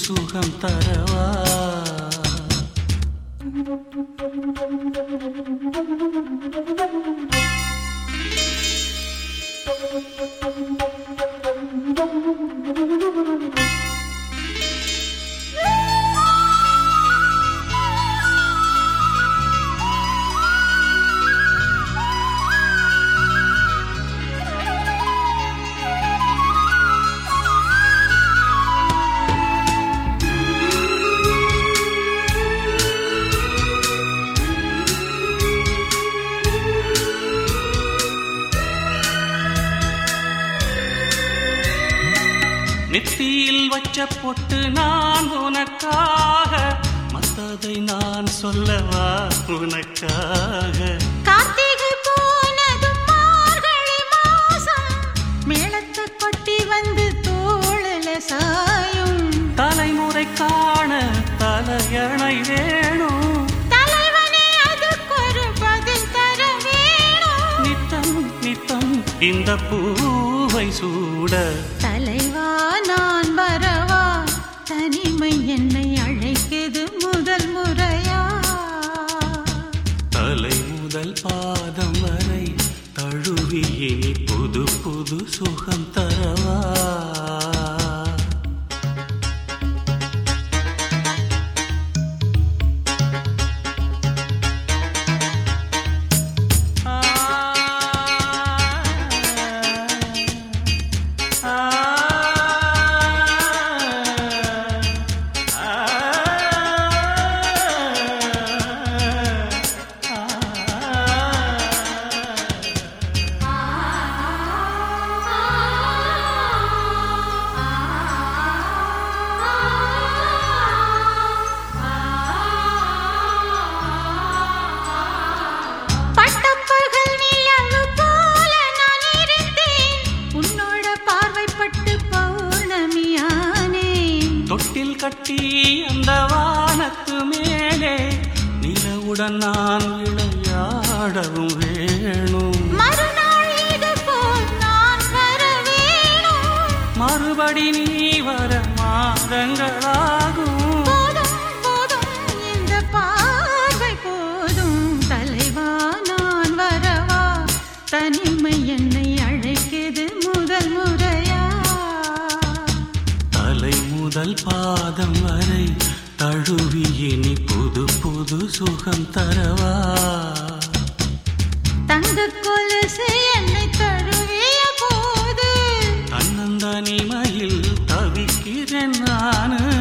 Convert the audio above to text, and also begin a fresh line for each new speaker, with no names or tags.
சுகம் தரவா நெத்தியில் வச்ச பொட்டு நான் உனக்காக மத்ததை நான் சொல்லவா உனக்காக
கார்த்திகை போனதும் மார்கழி மாசம் மேளத்தை கொட்டி வந்து தோழல சாயும்
தலைமுறை காண தலையணை வேணும்
தலைவனே அதுக்கொரு பதில் தர வேணும்
நித்தம் நித்தம் இந்த பூவை சூட
தலைவா நான் வரவா தனிமை என்னை அழைக்குது முதல் முறையா
தலை முதல் பாதம் வரை தழுவி இனி புது புது சுகம் தரவா
பட்டப்பகல் நிலவு போல நான் இருந்தேன் உன்னோட பார்வைப்பட்டு பௌர்ணமியானேன்
தொட்டில் கட்டி அந்த வானத்து மேலே நிலவுடன் நான் விளையாடவும் வேணும்
மறுநாள் இது போல் நான் வர வேணும்
மறுபடி நீ வர மாதங்களாகும்
போதும் போதும் இந்த பார்வை போதும் தலைவா நான் வரவா தனிமை என்னை அழைக்குது முதல் முறையா
தலை முதல் பாதம் வரை தழுவி இனி புது புது சுகம் தரவா
தங்க கொலுசு என்னை தழுவிய போது
தன்னந்தனிமையில் தவிக்கிறேன் நானு